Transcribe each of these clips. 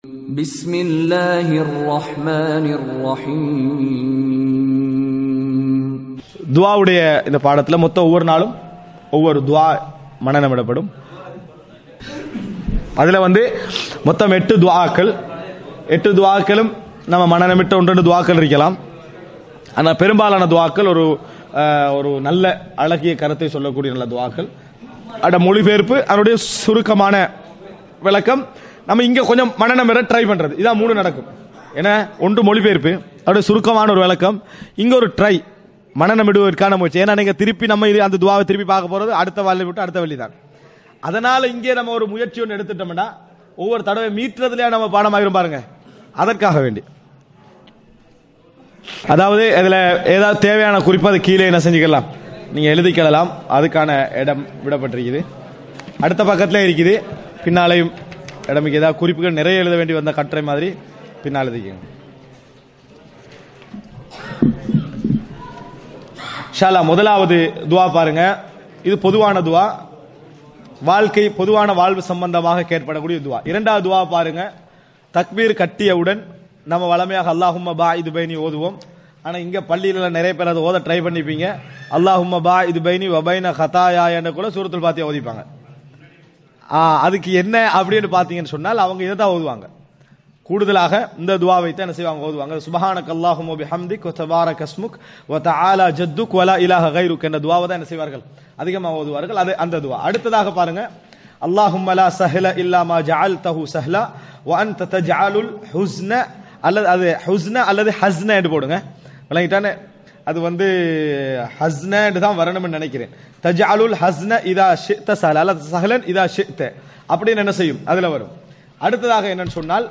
بسم الله الرحمن الرحيم துவாவுடைய இந்த பாடத்தில் மொத்தம் ஒவ்வொரு நாளும் ஒவ்வொரு துவா மனநமிடப்படும் அதில் வந்து மொத்தம் எட்டு துவாக்கள் எட்டு துவாக்களும் நம்ம மனநமிட்ட ஒன்று ரெண்டு துவாக்கள் இருக்கலாம் ஆனால் பெரும்பாலான துவாக்கள் ஒரு அஹ், ஒரு நல்ல அழகிய கருத்தை சொல்லக்கூடிய நல்ல துவாக்கள் அட மொழிபெயர்ப்பு அதனுடைய சுருக்கமான விளக்கம் நம்ம இங்க கொஞ்சம் மனநமிட ட்ரை பண்றது இதான் மூணு நடக்கும் ஏன்னா ஒன்று மொழிபெயர்ப்பு அதோட சுருக்கமான ஒரு விளக்கம் இங்க ஒரு ட்ரை மனநமிடுவதற்கான முயற்சி ஏன்னா நீங்க திருப்பி நம்ம இது அந்த துவாவை திருப்பி பார்க்க போறது அடுத்த வாழை விட்டு அடுத்த வழி தான் அதனால இங்கே நம்ம ஒரு முயற்சி ஒன்று எடுத்துட்டோம்னா ஒவ்வொரு தடவை மீட்டுறதுலயே நம்ம பாடமாகிரும் பாருங்க அதற்காக வேண்டி அதாவது இதுல ஏதாவது தேவையான குறிப்பு அது கீழே என்ன செஞ்சுக்கலாம் நீங்க எழுதிக்கலாம் அதுக்கான இடம் விடப்பட்டிருக்குது அடுத்த பக்கத்துல இருக்குது பின்னாலையும் இடமுக்கு ஏதாவது குறிப்புகள் நிறைய எழுத வேண்டி வந்த கட்டுரை மாதிரி பின்னால் எழுதிக்கங்க ஷாலா முதலாவது துவா பாருங்க இது பொதுவான துவா வாழ்க்கை பொதுவான வாழ்வு சம்பந்தமாக கேட்படக்கூடிய துவா இரண்டாவது துவா பாருங்க தக்பீர் கட்டியவுடன் நம்ம வளமையாக அல்லாஹும்ம பா இது பைனி ஓதுவோம் ஆனா இங்க பள்ளியில நிறைய பேர் அதை ஓத ட்ரை பண்ணிப்பீங்க அல்லாஹும்ம பா இது பைனி வபைன ஹதாயா என்ற கூட சூரத்துல் பாத்தியா ஓதிப்பாங்க ஆ, அதுக்கு என்ன அப்படின்னு பாத்தீங்கன்னு சொன்னால் அவங்க இதை தான் ஓதுவாங்க கூடுதலாக இந்த துவாவை தான் என்ன செய்வாங்க ஓதுவாங்க சுபஹானக் அல்லாஹும் பிஹம்திக் வ தபாரக் அஸ்முக் வ தஆலா ஜத்துக் வலா இலாஹ கைருக் என்ற துவாவை தான் என்ன செய்வார்கள் அதிகமாக ஓதுவார்கள் அது அந்த துவா அடுத்ததாக பாருங்க அல்லாஹும்ம லா சஹல இல்லா மா ஜஅல்தஹு சஹலா வ அன்த தஜஅலுல் ஹுஸ்ன அல்லது அது ஹுஸ்ன அல்லது ஹஸ்ன என்று போடுங்க விளங்கிட்டானே அது வந்து ஹஸ்னு தான் வரணும்னு நினைக்கிறேன் தஜஅலுல் ஹஸ்ன இதா ஷித்த சஹல அல்லது சஹலன் இதா ஷித்த அப்படின்னு என்ன செய்யும் அதுல வரும் அடுத்ததாக என்னன்னு சொன்னால்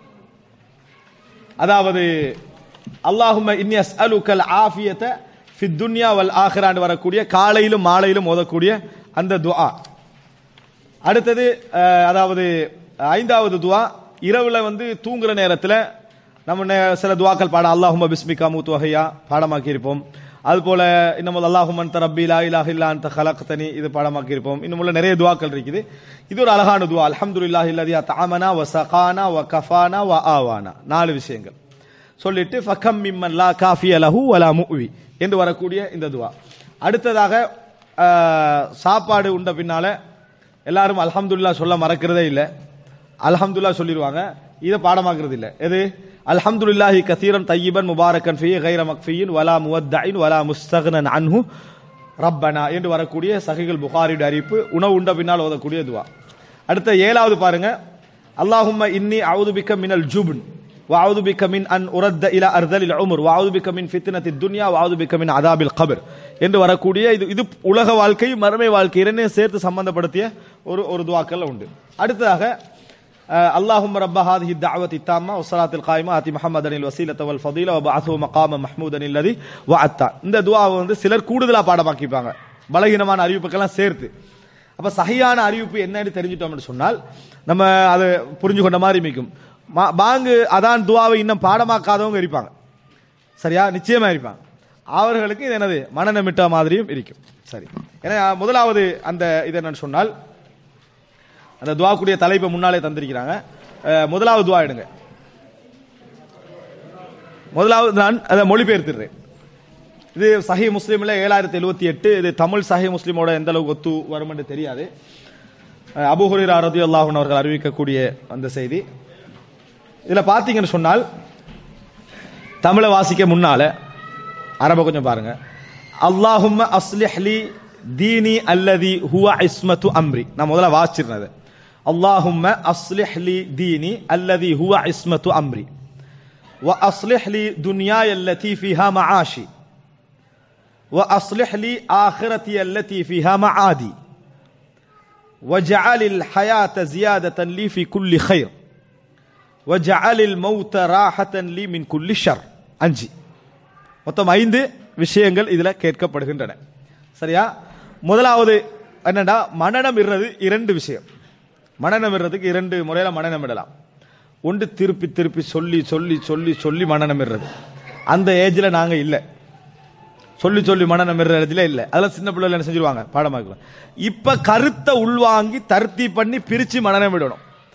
அதாவது அல்லாஹும்ம இன்னி அஸ்அலுக்கல் ஆஃபியத ஃபி துன்யா வல் ஆஹிரான்னு வரக்கூடிய காலையிலும் மாலையிலும் ஓதக்கூடிய அந்த துஆ அடுத்தது அஹ், அதாவது ஐந்தாவது துவா இரவுல வந்து தூங்குற நேரத்துல நம்ம நே- சில துவாக்கள் பாட அல்லாஹும்ம பிஸ்மிகா மூத்து வகையா பாடமாக்கி இருப்போம் அது போல இன்னும் அல்லாஹுமன் ரப்பி லா இலாஹ இல்லா அந்த ஹலக்தனி இது பாடமாக்கி இருப்போம் இன்னும் உள்ள நிறைய துவாக்கள் இருக்குது இது ஒரு அழகான துவா அல்ஹம்துலில்லாஹி இல்லதி தஆமனா வ சகானா வ கஃபானா வ ஆவானா நாலு விஷயங்கள் சொல்லிட்டு ஃபக்கம் மிம்மன் லா காஃபிய லஹு வலா முவி என்று வரக்கூடிய இந்த துவா அடுத்ததாக அஹ், சாப்பாடு உண்ட பின்னால எல்லாரும் அல்ஹம்துலில்லா சொல்ல மறக்கிறதே இல்லை அல்ஹம்துலில்லா சொல்லிடுவாங்க இதை பாடமாக்குறது இல்லை எது அல்ஹம்துலில்லாஹி கசீரன் தையிபன் முபாரக்கன் ஃபீ கைர மக்ஃபியின் வலா முவத்தஇன் வலா முஸ்தகனன் அன்ஹு ரப்பனா என்று வரக்கூடிய சஹிகள் புகாரியுடைய அறிவிப்பு உணவு உண்ட பின்னால் ஓதக்கூடிய துவா அடுத்த ஏழாவது பாருங்க அல்லாஹும்ம இன்னி அவுது பிக்க மினல் ஜுப்ன் وأعوذ بك من أن أرد إلى أرذل العمر وأعوذ بك من فتنة الدنيا وأعوذ بك من عذاب القبر என்று வரக்கூடிய இது இது உலக வாழ்க்கை மறுமை வாழ்க்கை இரண்டையும் சேர்த்து சம்பந்தப்படுத்திய ஒரு ஒரு துவாக்கள் உண்டு அடுத்ததாக اللهم رب هذه الدعوة التامة والصلاة القائمة آتي محمدا الوسيلة والفضيلة وبعثه مقاما محمودا الذي وعدته இந்த துவாவை வந்து சிலர் கூடுதலா பாடமாக்கிப்பாங்க பலகீனமான அறிவிப்புக்கெல்லாம் சேர்த்து அப்ப சஹியான அறிவிப்பு என்னன்னு தெரிஞ்சிட்டோம்னு சொன்னால் நம்ம அதை புரிஞ்சு கொண்ட மாதிரி மிக்கும் மா- பாங்கு அதான் துவாவை இன்னும் பாடமாக்காதவங்க இருப்பாங்க சரியா நிச்சயமா இருப்பாங்க அவர்களுக்கு இது என்னது மனநமிட்ட மாதிரியும் இருக்கும் சரி ஏன்னா முதலாவது அந்த இது என்னன்னு சொன்னால் அந்த துவாக்குடைய தலைப்பை முன்னாலே தந்திருக்கிறாங்க அஹ், முதலாவது துவா எடுங்க முதலாவது நான் அதை மொழிபெயர்த்துடுறேன் இது சஹி முஸ்லீம்ல ஏழாயிரத்தி எழுபத்தி எட்டு இது தமிழ் சஹி முஸ்லீமோட எந்த அளவுக்கு ஒத்து வரும் என்று தெரியாது அஹ், அபூ ஹுரைரா ரலியல்லாஹு அன்ஹு அவர்கள் அறிவிக்கக்கூடிய அந்த செய்தி இதுல பாத்தீங்கன்னு சொன்னால் தமிழை வாசிக்க முன்னால அரப கொஞ்சம் பாருங்க அல்லாஹும்ம அஸ்லிஹ் லி தீனி அல்லதி ஹுவ இஸ்மத்து அம்ரி நான் முதல்ல வாசிச்சிருந்தது அல்லாஹும்ம அஸ்லிஹ் லி தீனி அல்லதி ஹுவ இஸ்மத்து அம்ரி وأصلح لي دنياي التي فيها معاشي وأصلح لي آخرتي التي فيها معادي واجعل الحياة زيادة لي في كل خير وجعل الموت راحة لي من كل شر அஞ்சு மொத்தம் ஐந்து விஷயங்கள் இதுல கேட்கப்படுகின்றன சரியா முதலாவது என்னடா மனநம் இடுறது இரண்டு விஷயம் மனநம் இடுறதுக்கு இரண்டு முறையில மனநம் இடலாம் ஒன்று திருப்பி திருப்பி சொல்லி சொல்லி சொல்லி சொல்லி மனநம் இடுறது அந்த ஏஜ்ல நாங்க இல்லை சொல்லி சொல்லி மனநம் இடுற இடத்துல இல்லை அதெல்லாம் சின்ன பிள்ளைகள் என்ன செஞ்சிருவாங்க பாடமாக்கலாம் இப்ப கருத்தை உள்வாங்கி தர்த்தி பண்ணி பிரிச்சு மனநம் விடணும்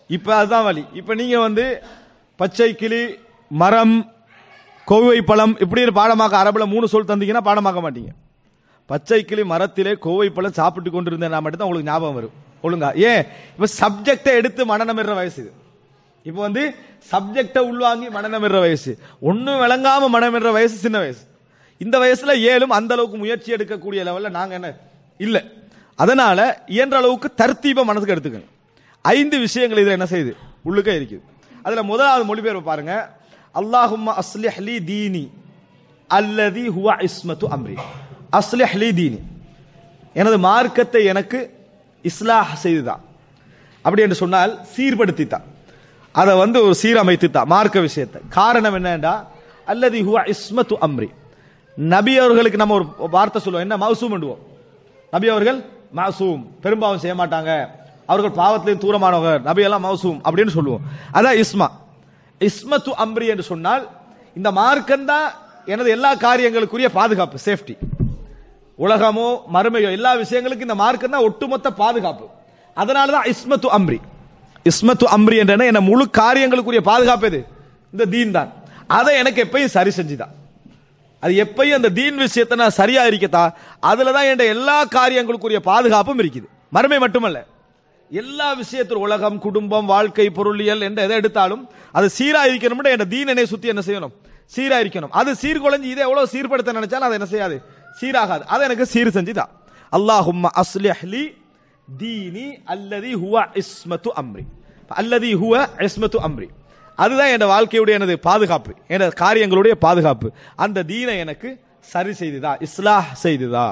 இப்ப அதுதான் வழி இப்ப நீங்க வந்து பச்சை கிளி மரம் கோவை பழம் இப்படி பாடமாக்க அரபுல மூணு சொல் தந்தீங்கன்னா பாடமாக்க மாட்டீங்க பச்சை கிளி மரத்திலே கோவை பழம் சாப்பிட்டு கொண்டிருந்தேன் மட்டும்தான் உங்களுக்கு ஞாபகம் வரும் ஒழுங்கா ஏன் இப்ப சப்ஜெக்டை எடுத்து மனநமிடுற வயசு இது இப்போ வந்து சப்ஜெக்டை உள்வாங்கி மனநமிடுற வயசு ஒன்றும் விளங்காம மனமிடுற வயசு சின்ன வயசு இந்த வயசுல ஏழும் அந்த அளவுக்கு முயற்சி எடுக்கக்கூடிய லெவல்ல நாங்க என்ன இல்ல அதனால இயன்ற அளவுக்கு தர்த்தீப மனசுக்கு எடுத்துக்கணும் ஐந்து விஷயங்கள் இதுல என்ன செய்யுது உள்ளுக்க இருக்குது அதுல முதலாவது மொழிபெயர்ப்பு பாருங்க அல்லாஹும்ம அஸ்லிஹ் லி தீனி அல்லதி ஹுவ இஸ்மத்து அம்ரி அஸ்லிஹ் லி தீனி எனது மார்க்கத்தை எனக்கு இஸ்லாஹ் செய்துதான் அப்படி என்று சொன்னால் சீர்படுத்தித்தான் அதை வந்து ஒரு சீரமைத்துத்தான் மார்க்க விஷயத்தை காரணம் என்னடா அல்லது ஹுவ இஸ்மத்து அம்ரி நபி அவர்களுக்கு நம்ம ஒரு வார்த்தை சொல்லுவோம் என்ன மௌசூம் பண்ணுவோம் நபி அவர்கள் மாசூம் பெரும்பாவம் செய்ய மாட்டாங்க அவர்கள் பாவத்திலையும் தூரமானவங்க நபி எல்லாம் மௌசூம் அப்படின்னு சொல்லுவோம் அதான் இஸ்மா இஸ்மத்து அம்ரி என்று சொன்னால் இந்த மார்க்கம் தான் எனது எல்லா காரியங்களுக்குரிய பாதுகாப்பு சேஃப்டி உலகமோ மறுமையோ எல்லா விஷயங்களுக்கும் இந்த மார்க்கம் தான் ஒட்டுமொத்த பாதுகாப்பு அதனால தான் இஸ்மத்து அம்ரி இஸ்மத்து அம்ரி என்ற என்ன முழு காரியங்களுக்குரிய பாதுகாப்பு எது இந்த தீன் தான் அதை எனக்கு எப்பயும் சரி செஞ்சுதான் அது எப்பயும் அந்த தீன் விஷயத்தை நான் சரியா இருக்கத்தா அதுல தான் என் எல்லா காரியங்களுக்குரிய பாதுகாப்பும் இருக்குது மறுமை மட்டுமல்ல எல்லா விஷயத்திலும் உலகம் குடும்பம் வாழ்க்கை பொருளியல் என்ற எதை எடுத்தாலும் அது சீரா இருக்கணும் என் தீன் என்னை சுத்தி என்ன செய்யணும் சீரா இருக்கணும் அது சீர்குலைஞ்சு இதை எவ்வளவு சீர்படுத்த நினைச்சாலும் அது என்ன செய்யாது சீராகாது அதை எனக்கு சீர் செஞ்சுதான் அல்லாஹும்ம அஸ்லிஹ் லி தீனி அல்லதி ஹுவ இஸ்மத்து அம்ரி அல்லதி ஹுவ இஸ்மத்து அம்ரி அதுதான் என் வாழ்க்கையுடைய எனது பாதுகாப்பு எனது காரியங்களுடைய பாதுகாப்பு அந்த தீனை எனக்கு சரி செய்துதா இஸ்லாஹ் செய்துதா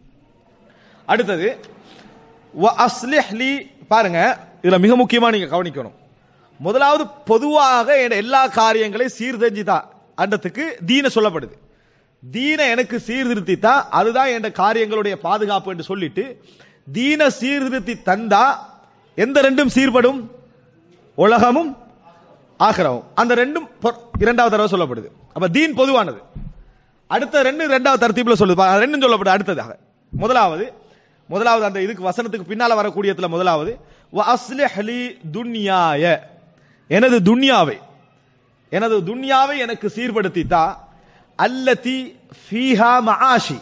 அடுத்தது வ அஸ்லிஹ் லி பாருங்க இதுல மிக முக்கியமா நீங்க கவனிக்கணும் முதலாவது பொதுவாக என் எல்லா காரியங்களையும் சீர்தெஞ்சுதா அன்றதுக்கு தீன சொல்லப்படுது தீன எனக்கு சீர்திருத்தித்தா அதுதான் என் காரியங்களுடைய பாதுகாப்பு என்று சொல்லிட்டு தீன சீர்திருத்தி தந்தா எந்த ரெண்டும் சீர்படும் உலகமும் ஆகிரவும் அந்த ரெண்டும் பொ- இரண்டாவது தடவை சொல்லப்படுது அப்ப தீன் பொதுவானது அடுத்த ரெண்டு ரெண்டாவது தரத்தீப்புல சொல்லுது பா- ரெண்டும் சொல்லப்படுது அடுத்ததாக முதலாவது முதலாவது அந்த இதுக்கு வசனத்துக்கு பின்னால வரக்கூடியதுல முதலாவது வ அஸ்லிஹ் லி துன்யாய எனது துன்யாவை எனது துன்யாவை எனக்கு சீர்படுத்தித்தா அல்லதி ஃபீஹா மஆஷி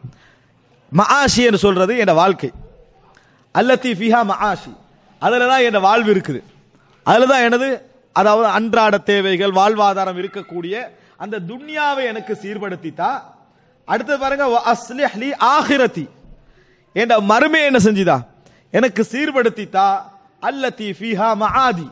மஆஷி என்று சொல்றது என் வாழ்க்கை அல்லத்தி ஃபிஹா மஆஷி அதில் தான் என் வாழ்வு இருக்குது அதில் தான் எனது அதாவது அன்றாட தேவைகள் வாழ்வாதாரம் இருக்கக்கூடிய அந்த துன்யாவை எனக்கு சீர்படுத்தித்தா அடுத்து பாருங்க வ அஸ்லிஹ் லி ஆஹிரதி என் மறுமை என்ன செஞ்சுதா எனக்கு சீர்படுத்தித்தா அல்லத்தி ஃபிஹா மஆதி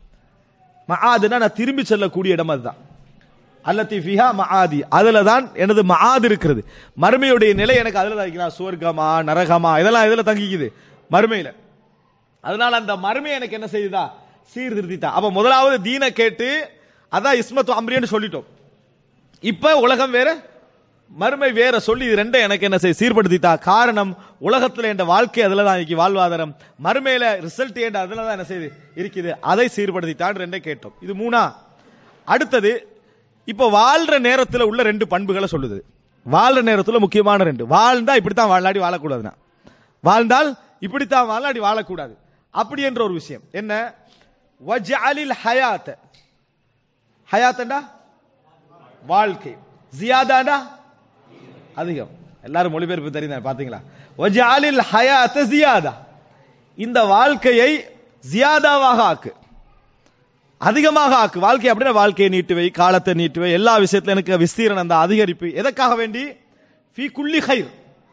மஆதுனா நான் திரும்பி செல்லக்கூடிய இடம் அதுதான் அல்லத்தி ஃபிஹா மஆதி அதுல தான் எனது மஆது இருக்கிறது மறுமையுடைய நிலை எனக்கு அதுல தான் இருக்கிறா சுவர்க்கமா நரகமா இதெல்லாம் இதுல தங்கிக்குது மறுமையில அதனால அந்த மறுமை எனக்கு என்ன செய்யுதா சீர்திருத்தித்தா அப்ப முதலாவது தீனை கேட்டு அதான் இஸ்மத்து அம்ரியன்னு சொல்லிட்டோம் இப்ப உலகம் வேற மறுமை வேற சொல்லி இது ரெண்டும் எனக்கு என்ன செய்ய சீர்படுத்தித்தா காரணம் உலகத்துல என்ற வாழ்க்கை அதுல தான் இருக்கு வாழ்வாதாரம் மறுமையில ரிசல்ட் ஏண்ட அதுல தான் என்ன செய்யுது இருக்குது அதை சீர்படுத்தித்தான் ரெண்டே கேட்டோம் இது மூணா அடுத்தது இப்ப வாழ்ற நேரத்துல உள்ள ரெண்டு பண்புகளை சொல்லுது வாழ்ற நேரத்துல முக்கியமான ரெண்டு வாழ்ந்தா இப்படித்தான் வாழாடி வாழக்கூடாதுன்னா வாழ்ந்தால் இப்படித்தான் வாழாடி வாழக்கூடாது அப்படி என்ற ஒரு விஷயம் என்ன வஜ்அலில் ஹயாத்த ஹயாத்தண்டா வாழ்க்கை ஜியாதாண்டா அதிகம் எல்லாரும் மொழிபெயர்ப்பு தெரியுதா பாத்தீங்களா வஜ்அலில் ஹயாத்த ஜியாதா இந்த வாழ்க்கையை ஜியாதாவாக ஆக்கு அதிகமாக ஆக்கு வாழ்க்கை அப்படின்னா வாழ்க்கையை நீட்டுவை காலத்தை நீட்டுவை எல்லா விஷயத்துல எனக்கு விஸ்தீரணம் அந்த அதிகரிப்பு எதற்காக வேண்டி ஃபி குல்லி ஹைர்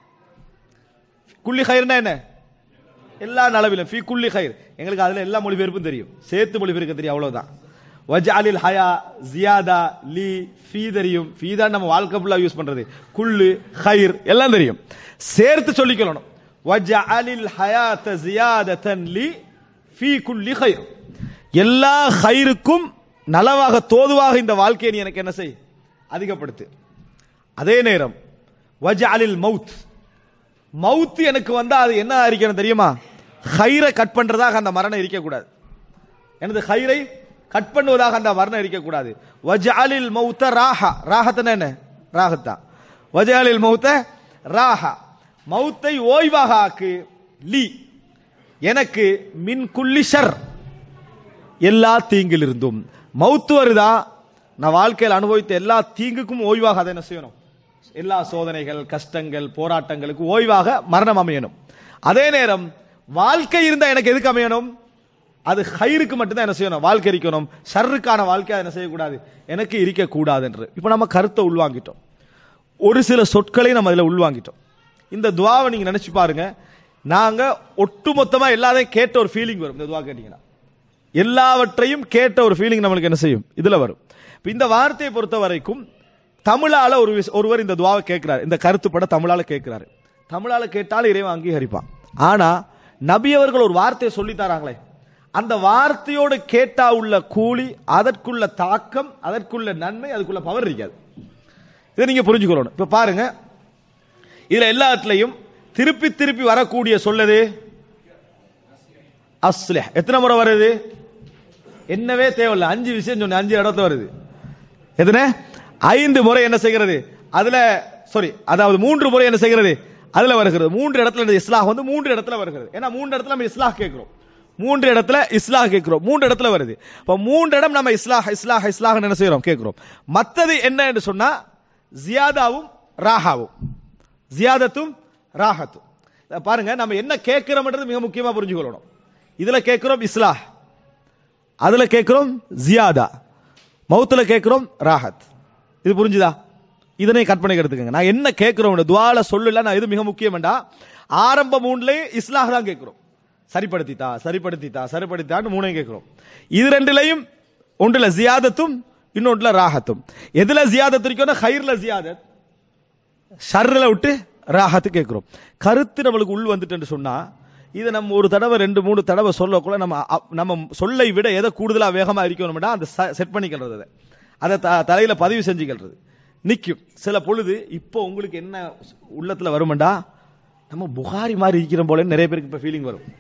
குல்லி ஹைர்னா என்ன எல்லா நலவிலும் ஃபி குல்லி ஹைர் எங்களுக்கு அதுல எல்லா மொழிபெயர்ப்பும் தெரியும் சேர்த்து மொழிபெயர்க்க தெரியும் அவ்வளவுதான் வஜாலில் ஹயா ஜியாதா லி ஃபீ தெரியும் ஃபீ தான் நம்ம வாழ்க்கை ஃபுல்லா யூஸ் பண்றது குல்லு ஹைர் எல்லாம் தெரியும் சேர்த்து சொல்லிக்கணும் வஜாலில் ஹயாத்த ஜியாதத்தன் லி ஃபீ குல்லி ஹைர் எல்லா ஹைருக்கும் நலவாக தோதுவாக இந்த வாழ்க்கையை நீ எனக்கு என்ன செய் அதிகப்படுத்து அதே நேரம் வஜாலில் மவுத் மவுத் எனக்கு வந்தா அது என்ன அறிக்கணும் தெரியுமா ஹைரை கட் பண்றதாக அந்த மரணம் இருக்கக்கூடாது எனது ஹைரை கட் பண்ணுவதாக அந்த மரணம் இருக்கக்கூடாது வஜாலில் மௌத்த ராஹா ராஹத்தன என்ன ராஹத்தா வஜாலில் மௌத்த ராஹா மௌத்தை ஓய்வாக ஆக்கு லி எனக்கு மின் குல்லி ஷர் எல்லா தீங்கிலிருந்தும் மௌத்து வருதா நான் வாழ்க்கையில் அனுபவித்த எல்லா தீங்குக்கும் ஓய்வாக அதை என்ன செய்யணும் எல்லா சோதனைகள் கஷ்டங்கள் போராட்டங்களுக்கு ஓய்வாக மரணம் அமையணும் அதே நேரம் வாழ்க்கை இருந்தா எனக்கு எதுக்கு அமையணும் அது ஹைருக்கு மட்டும்தான் என்ன செய்யணும் வாழ்க்கை இருக்கணும் ஷர்ருக்கான வாழ்க்கை அதை என்ன செய்யக்கூடாது எனக்கு இருக்கக்கூடாது என்று இப்போ நம்ம கருத்தை உள்வாங்கிட்டோம் ஒரு சில சொற்களை நம்ம அதில் உள்வாங்கிட்டோம் இந்த துவாவை நீங்க நினைச்சு பாருங்க நாங்க ஒட்டுமொத்தமா எல்லாத்தையும் கேட்ட ஒரு ஃபீலிங் வரும் இந்த துவா கேட்டீங்கன்னா எல்லாவற்றையும் கேட்ட ஒரு ஃபீலிங் நம்மளுக்கு என்ன செய்யும் இதுல வரும் இப்ப இந்த வார்த்தையை பொறுத்த வரைக்கும் தமிழால ஒரு விஷ- ஒருவர் இந்த துவாவை கேட்கிறார் இந்த கருத்துப்பட தமிழால கேட்கிறாரு தமிழால கேட்டாலும் இறைவன் அங்கீகரிப்பான் ஆனா நபி அவர்கள் ஒரு வார்த்தையை சொல்லி தராங்களே அந்த வார்த்தையோடு கேட்டா உள்ள கூலி அதற்குள்ள தாக்கம் அதற்குள்ள நன்மை அதுக்குள்ள பவர் இருக்காது இதை நீங்க புரிஞ்சுக்கணும் இப்ப பாருங்க இதுல எல்லாத்துலயும் திருப்பி திருப்பி வரக்கூடிய சொல்லது அஸ்லிஹ் எத்தனை முறை வருது என்னவே தேவையில்லை அஞ்சு விஷயம் சொன்ன அஞ்சு இடத்துல வருது எத்தனை ஐந்து முறை என்ன செய்கிறது அதுல சாரி அதாவது மூன்று முறை என்ன செய்கிறது அதுல வருகிறது மூன்று இடத்துல இந்த இஸ்லாஹ் வந்து மூன்று இடத்துல வருகிறது ஏன்னா மூன்று இடத்துல நம்ம இஸ்லாஹ் கேட்கிறோம் மூன்று இடத்துல இஸ்லாஹ் கேட்கிறோம் மூன்று இடத்துல வருது அப்ப மூன்று இடம் நம்ம இஸ்லாஹ் இஸ்லாஹ் இஸ்லாஹ் என்ன செய்யறோம் கேட்கிறோம் மத்தது என்ன என்று சொன்னா ஜியாதாவும் ராஹாவும் ஜியாதத்தும் ராஹத்தும் இத பாருங்க நம்ம என்ன கேட்கிறோம்ன்றது மிக முக்கியமா புரிஞ்சுக்கொள்ளணும் இதுல கேட்கிறோம் இஸ்லாஹ் அதுல கேட்கிறோம் ஜியாதா மௌத்துல கேட்கிறோம் ராஹத் இது புரிஞ்சுதா இதனை கட் பண்ணி எடுத்துக்கங்க நான் என்ன கேட்கிறோம் துவால சொல்லல நான் இது மிக முக்கியம்டா ஆரம்ப மூணுலயும் இஸ்லாஹ் தான் கேட்கிறோம் சரிப்படுத்தித்தா சரிப்படுத்தித்தா சரிப்படுத்தித்தான்னு மூணையும் கேட்கிறோம் இது ரெண்டுலையும் ஒன்றுல ஜியாதத்தும் இன்னொன்றுல ராஹத்தும் எதுல ஜியாதத் இருக்கோன்னா ஹைர்ல ஜியாதத் ஷர்ரில் விட்டு ராஹத்து கேட்கிறோம் கருத்து நம்மளுக்கு உள் வந்துட்டு சொன்னா இதை நம்ம ஒரு தடவை ரெண்டு மூணு தடவை சொல்லக்குள்ள நம்ம அ- நம்ம சொல்லை விட எதை கூடுதலா வேகமா இருக்கணும்னா அந்த செட் பண்ணிக்கிறது அதை அதை த- தலையில பதிவு செஞ்சுக்கிறது நிற்கும் சில பொழுது இப்போ உங்களுக்கு என்ன உள்ளத்துல வருமெண்டா நம்ம புகாரி மாதிரி இருக்கிற போல நிறைய பேருக்கு இப்ப ஃபீலிங் வரும்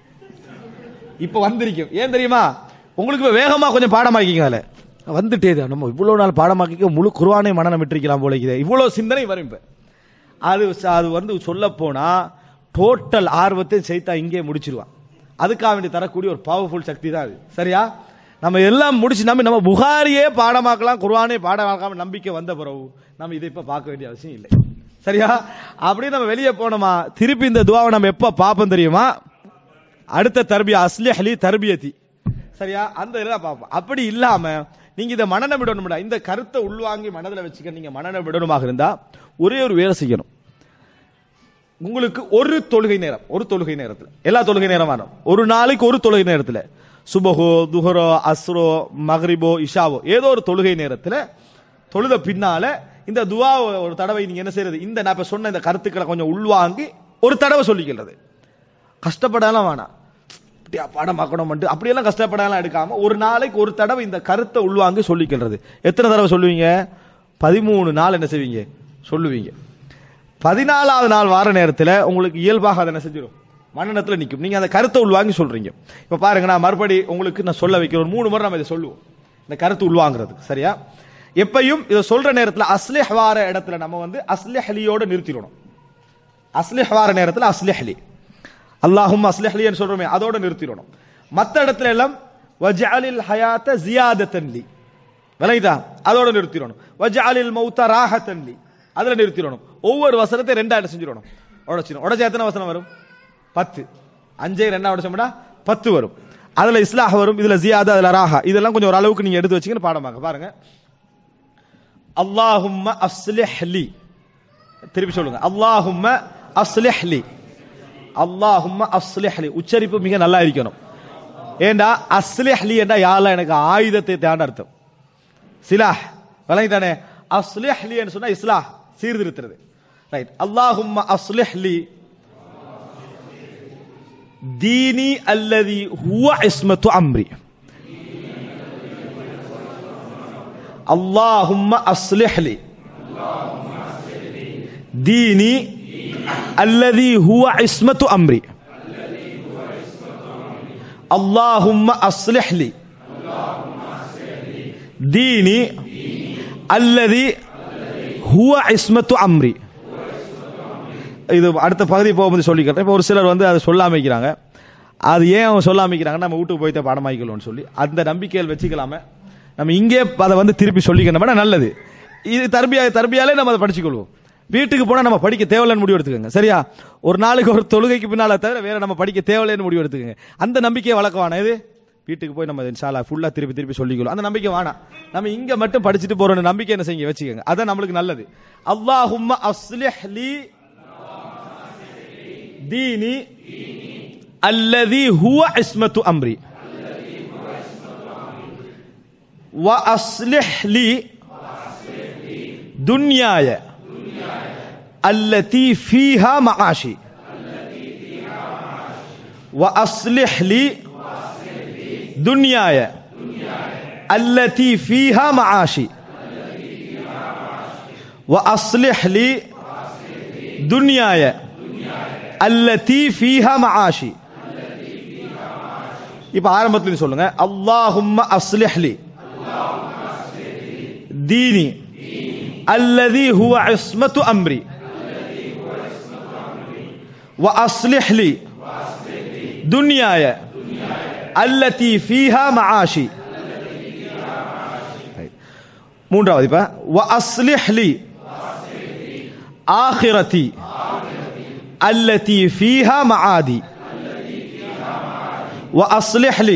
இப்ப வந்திருக்கும் ஏன் தெரியுமா உங்களுக்கு இப்ப வேகமா கொஞ்சம் பாடமாக்கிங்க அதுல வந்துட்டேது நம்ம இவ்வளவு நாள் பாடமாக்கிக்க முழு குருவானை மனநம் விட்டிருக்கலாம் போல இருக்குது இவ்வளவு சிந்தனை வரும் இப்ப அது ச- அது வந்து சொல்ல போனா டோட்டல் ஆர்வத்தையும் செய்தா இங்கே முடிச்சிருவான் அதுக்காக வேண்டி தரக்கூடிய ஒரு பவர்ஃபுல் சக்தி தான் அது சரியா நம்ம எல்லாம் முடிச்சு நம்பி நம்ம புகாரியே பாடமாக்கலாம் குர்ஆனே பாடமாக்காம நம்பிக்கை வந்த பிறகு நம்ம இதை இப்ப பார்க்க வேண்டிய அவசியம் இல்லை சரியா அப்படியே நம்ம வெளியே போனோமா திருப்பி இந்த துவாவை நம்ம எப்ப பார்ப்போம் தெரியுமா அடுத்த தர்பியா அஸ்லி அலி தர்பியத்தி சரியா அந்த இதில் பார்ப்போம் அப்படி இல்லாம நீங்க இதை மனநம் விடணும்டா இந்த கருத்தை உள்வாங்கி மனதில் வச்சுக்க நீங்க மனநம் விடணுமாக இருந்தா ஒரே ஒரு வேலை செய்யணும் உங்களுக்கு ஒரு தொழுகை நேரம் ஒரு தொழுகை நேரத்தில் எல்லா தொழுகை நேரம் வேணும் ஒரு நாளைக்கு ஒரு தொழுகை நேரத்தில் சுபஹோ துஹரோ அஸ்ரோ மஹ்ரிபோ இஷாவோ ஏதோ ஒரு தொழுகை நேரத்தில் தொழுத பின்னால இந்த துவா ஒரு தடவை நீங்க என்ன செய்யறது இந்த நான் இப்ப சொன்ன இந்த கருத்துக்களை கொஞ்சம் உள்வாங்கி ஒரு தடவை சொல்லிக்கிறது கஷ்டப்படலாம் வேணாம் இப்படியா பாடமாக்கணும் அப்படியெல்லாம் கஷ்டப்படலாம் எடுக்காம ஒரு நாளைக்கு ஒரு தடவை இந்த கருத்தை உள்வாங்கி சொல்லிக்கிறது எத்தனை தடவை சொல்லுவீங்க பதிமூணு நாள் என்ன செய்வீங்க சொல்லுவீங்க பதினாலாவது நாள் வார நேரத்தில் உங்களுக்கு இயல்பாக அதை என்ன செஞ்சிடும் மன்னனத்தில் நிற்கும் நீங்க அந்த கருத்தை உள்வாங்கி சொல்றீங்க இப்ப பாருங்க நான் மறுபடி உங்களுக்கு நான் சொல்ல வைக்கிறேன் ஒரு மூணு முறை நம்ம இதை சொல்லுவோம் இந்த கருத்து உள்வாங்கிறது சரியா எப்பையும் இதை சொல்ற நேரத்தில் அஸ்லிஹ் வார இடத்துல நம்ம வந்து அஸ்லிஹலியோட நிறுத்திடணும் அஸ்லிஹ் வார நேரத்தில் அஸ்லிஹலி அல்லாஹும் அஸ்லிஹ்லின்னு சொல்றோமே அதோட நிறுத்திடணும் மற்ற இடத்துல எல்லாம் வஜஅலில் ஹயாத்த ஜியாதத்தன் லி விளங்கிதா அதோட நிறுத்திடணும் வஜஅலில் மௌத்த ராஹத்தன் லி அதுல நிறுத்திடணும் ஒவ்வொரு வசனத்தை ரெண்டா என்ன செஞ்சிடணும் உடைச்சிடும் உடைச்சா எத்தனை வசனம் வரும் பத்து அஞ்சே ரெண்டா உடைச்சோம்னா பத்து வரும் அதுல இஸ்லாஹ் வரும் இதுல ஜியாதா அதுல ராஹா இதெல்லாம் கொஞ்சம் ஒரு அளவுக்கு நீங்க எடுத்து வச்சீங்கன்னு பாடமாங்க பாருங்க அல்லாஹும்ம அஸ்லிஹ் லி திருப்பி சொல்லுங்க அல்லாஹும்ம அஸ்லிஹ் லி அல்லாஹும்ம அஸ்லிஹ் லி உச்சரிப்பு மிக நல்லா இருக்கணும் ஏண்டா அஸ்லிஹ் லி என்றா யாழ்லா எனக்கு ஆயுதத்தை தேண்ட அர்த்தம் சிலாஹ் விளங்கிட்டானே அஸ்லிஹ் லி என்று சொன்னா இஸ்லாஹ் சீர்திருத்துறது ரைட் அல்லாஹும்ம அஸ்லிஹ் லி தீனி அல்லதி ஹுவ இஸ்மத்து அம்ரி اللهم أصلح لي ديني الذي هو عصمة أمري اللهم أصلح لي ديني الذي هو عصمة أمري இது அடுத்த பகுதி போகும்போது சொல்லிக்கிறேன் இப்போ ஒரு சிலர் வந்து அதை சொல்லாம இருக்கிறாங்க அது ஏன் அவங்க சொல்லாமிக்கிறாங்கன்னா நம்ம வீட்டுக்கு போய்த்த பாடமாக்கிக்கலாம்னு சொல்லி அந்த நம்பிக்கைகள் வச்சுக்கலாம நம்ம இங்கே அதை வந்து திருப்பி சொல்லிக்கணும்னா நல்லது இது தர்பியா தர்பியாலே நம்ம அதை படிச்சுக்கொள்வோம் வீட்டுக்கு போனால் நம்ம படிக்க தேவையில்லைன்னு முடிவு எடுத்துக்கோங்க சரியா ஒரு நாளைக்கு ஒரு தொழுகைக்கு பின்னால தவிர வேற நம்ம படிக்க தேவையில்லைன்னு முடிவு எடுத்துக்கோங்க அந்த நம்பிக்கையை வளர்க்க இது வீட்டுக்கு போய் நம்ம இன்ஷால்லா ஃபுல்லா திருப்பி திருப்பி சொல்லிக்கலாம் அந்த நம்பிக்கை வேணாம் நம்ம இங்க மட்டும் படிச்சுட்டு போற நம்பிக்கை என்ன செய்யுங்க வச்சுக்கோங்க அதான் நம்மளுக்கு நல்லது அல்லாஹும்ம அஸ்லிஹ் லி தீனி அல்லதி ஹுவ இஸ்மத்து அம்ரி وأصلح لي دنياي التي فيها معاشي وأصلح لي دنياي التي فيها معاشي وأصلح لي دنياي التي فيها معاشي இப்ப ஆரம்பத்துல சொல்லுங்க அல்லாஹும்ம அஸ்லிஹ் லி ديني الذي هو عصمة أمري وأصلح لي دنياي التي فيها معاشي மூன்றாவது இப்ப وأصلح لي آخرتي التي فيها معادي وأصلح لي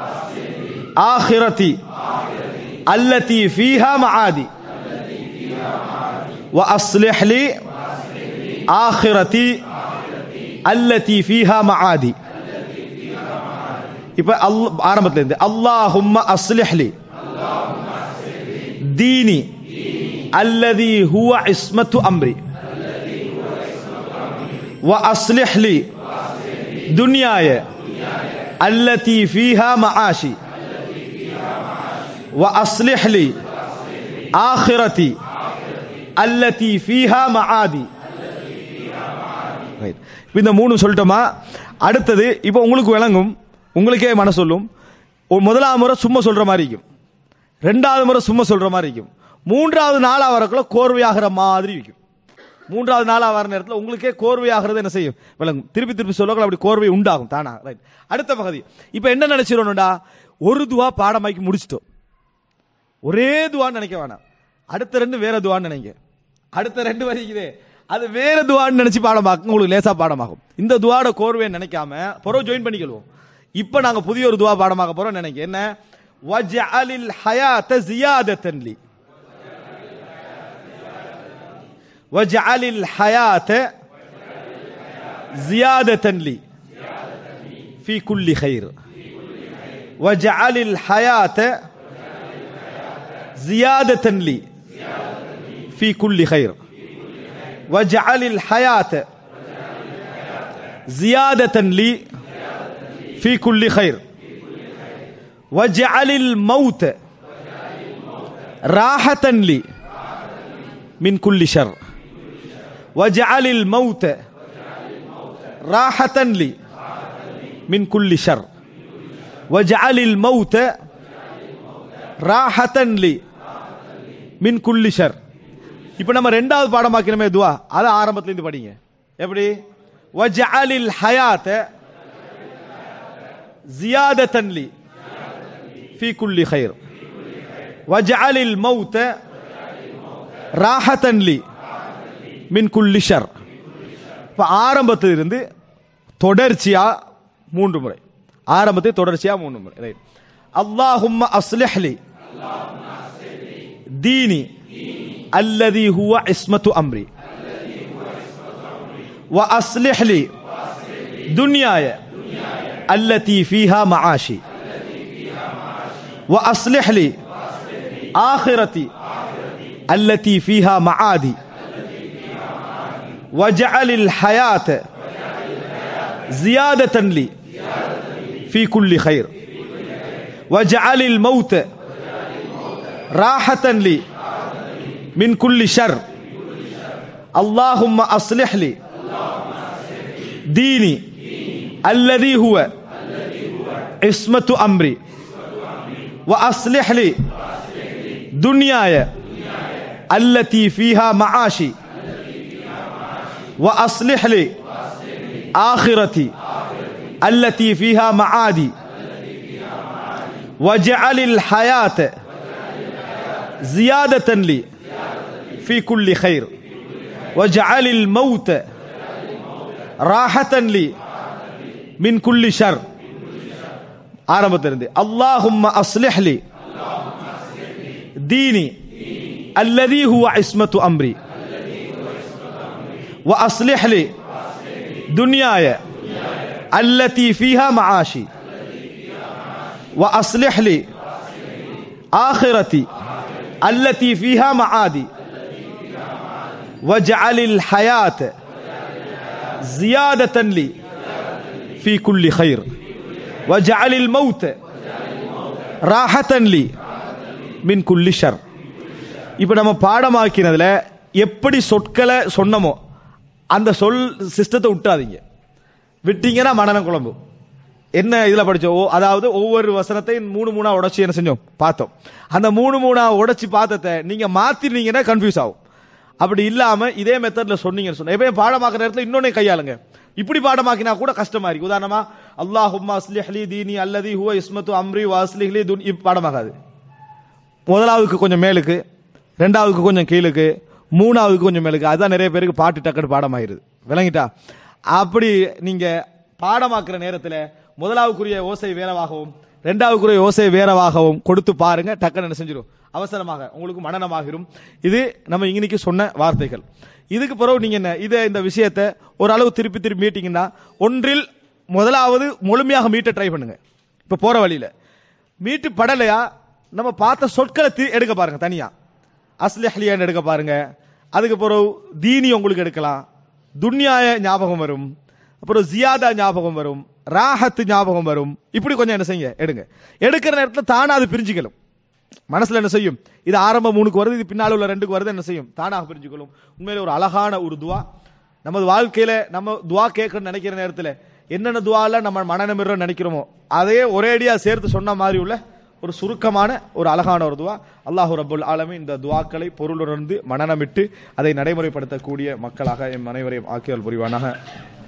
آخرتي التي فيها معادي وأصلح لي آخرتي التي فيها معادي இப்ப ஆரம்பத்துல இருந்து அல்லாஹும்ம அஸ்லிஹ் லி ديني الذي هو عصمة أمري وأصلح لي دنياي التي فيها معاشي وأصلح لي آخرتي التي فيها معادي இந்த மூணு சொல்லிட்டோமா அடுத்தது இப்போ உங்களுக்கு விளங்கும் உங்களுக்கே மன சொல்லும் முதலாவது முறை சும்மா சொல்ற மாதிரி இருக்கும் ரெண்டாவது முறை சும்மா சொல்ற மாதிரி இருக்கும் மூன்றாவது நாளாக வரக்குள்ள கோர்வையாகிற மாதிரி இருக்கும் மூன்றாவது நாளாக வர நேரத்தில் உங்களுக்கே கோர்வையாகிறது என்ன செய்யும் விளங்கும் திருப்பி திருப்பி சொல்லக்கூட அப்படி கோர்வை உண்டாகும் தானா ரைட் அடுத்த பகுதி இப்போ என்ன நினைச்சிடணும்டா ஒரு துவா பாடமாக்கி முடிச்சிட்டோம் ஒரே துவான்னு நினைக்க வேணாம் அடுத்த ரெண்டு வேற துவான்னு நினைங்க அடுத்த ரெண்டு வரைக்குதே அது வேற துவான்னு நினைச்சு பாடமாக்கும் உங்களுக்கு லேசா பாடமாகும் இந்த துவாட கோர்வையை நினைக்காம பிறகு ஜாயின் பண்ணிக்கொள்வோம் இப்போ நாங்க புதிய ஒரு துவா பாடமாக்க போறோம் நினைக்க என்ன வஜ்அலில் ஹயாத ஜியாதத்தன் லி வஜ்அலில் ஹயாத ஜியாதத்தன் லி في كل خير وجعل الحياه زيادة لي في كل خير واجعل الحياة زيادة لي في كل خير واجعل الموت راحة لي من كل شر واجعل الموت راحة لي من كل شر واجعل الموت راحة لي மின் குல்லி ஷர் இப்போ நம்ம ரெண்டாவது பாடமாக்கணுமே துவா அதை ஆரம்பத்துல இருந்து படிங்க எப்படி வஜஅலில் ஹயாத زيادة لي في كل خير واجعل الموت راحة لي من كل شر இப்போ ஆரம்பத்திலிருந்து தொடர்ச்சியா மூன்று முறை ஆரம்பத்தில் தொடர்ச்சியா மூன்று முறை ரைட் அல்லாஹும்ம அஸ்லிஹ் லி ديني الذي هو عصمة أمري وأصلح لي دنياي التي فيها معاشي وأصلح لي آخرتي التي فيها معادي واجعل الحياة زيادة لي في كل خير واجعل الموت راحة لي من كل شر اللهم أصلح لي ديني الذي هو عصمة أمري وأصلح لي دنياي التي فيها معاشي وأصلح لي آخرتي التي فيها معادي واجعل الحياة زيادة لي في كل خير واجعل الموت راحة لي من كل شر ஆரம்பத்திலிருந்து اللهم أصلح لي ديني الذي هو عصمة أمري وأصلح لي دنياي التي فيها معاشي وأصلح لي آخرتي التي فيها معادي واجعل الحياة زيادة لي في كل خير واجعل الموت راحة لي من كل شر இப்போ நம்ம பாடமாக்கினதுல எப்படி சொற்களை சொன்னமோ அந்த சொல் சிஸ்டத்தை விட்டாதீங்க விட்டீங்கன்னா மனநம் குழம்பு என்ன இதுல படிச்சோம் ஓ, அதாவது ஒவ்வொரு வசனத்தையும் மூணு மூணா உடைச்சு என்ன செஞ்சோம் பார்த்தோம் அந்த மூணு மூணா உடைச்சு பார்த்ததை நீங்க மாத்தினீங்கன்னா கன்ஃபியூஸ் ஆகும் அப்படி இல்லாம இதே மெத்தட்ல சொன்னீங்கன்னு சொன்ன எப்பயும் பாடமாக்குற நேரத்துல இன்னொன்னே கையாளுங்க இப்படி பாடமாக்கினா கூட கஷ்டமா இருக்கு உதாரணமா அல்லாஹும்மா அஸ்லிஹ்லி தீனி அல்லதி ஹுவ இஸ்மத்து அம்ரி வாஸ்லிஹ்லி துன் இப்ப பாடமாகாது முதலாவதுக்கு கொஞ்சம் மேலுக்கு ரெண்டாவதுக்கு கொஞ்சம் கீழுக்கு மூணாவதுக்கு கொஞ்சம் மேலுக்கு அதுதான் நிறைய பேருக்கு பாட்டு டக்குன்னு பாடமாயிருது விளங்கிட்டா அப்படி நீங்க பாடமாக்குற நேரத்துல முதலாவுக்குரிய ஓசை வேறவாகவும் ரெண்டாவுக்குரிய ஓசை வேறவாகவும் கொடுத்து பாருங்க டக்குன்னு என்ன செஞ்சிடும் அவசரமாக உங்களுக்கு மனநமாகிரும் இது நம்ம இன்னைக்கு சொன்ன வார்த்தைகள் இதுக்கு பிறகு நீங்க என்ன இதை இந்த விஷயத்தை ஓரளவு திருப்பி திருப்பி மீட்டிங்கன்னா ஒன்றில் முதலாவது முழுமையாக மீட்ட ட்ரை பண்ணுங்க இப்ப போற வழியில மீட்டு படலையா நம்ம பார்த்த சொற்களை தி- எடுக்க பாருங்க தனியா அஸ்லிஹ்லியான்னு எடுக்க பாருங்க அதுக்கு பிறகு தீனி உங்களுக்கு எடுக்கலாம் துன்யாய ஞாபகம் வரும் அப்புறம் ஜியாதா ஞாபகம் வரும் ராஹத் ஞாபகம் வரும் இப்படி கொஞ்சம் என்ன செய்யுங்க எடுங்க எடுக்கிற நேரத்தில் தானா அது பிரிஞ்சுக்கலும் மனசுல என்ன செய்யும் இது ஆரம்ப மூணுக்கு வருது இது பின்னால உள்ள ரெண்டுக்கு வருது என்ன செய்யும் தானாக பிரிஞ்சுக்கொள்ளும் உண்மையிலே ஒரு அழகான ஒரு துவா நமது வாழ்க்கையில நம்ம துவா கேட்கணும்னு நினைக்கிற நேரத்தில் என்னென்ன துவால நம்ம மனநமிடுறோம் நினைக்கிறோமோ அதையே ஒரேடியா சேர்த்து சொன்ன மாதிரி உள்ள ஒரு சுருக்கமான ஒரு அழகான ஒரு துவா அல்லாஹு ரப்புல் ஆலமீன் இந்த துவாக்களை பொருளுணர்ந்து மனநமிட்டு அதை நடைமுறைப்படுத்தக்கூடிய மக்களாக எம் அனைவரையும் ஆக்கியல் புரிவானாக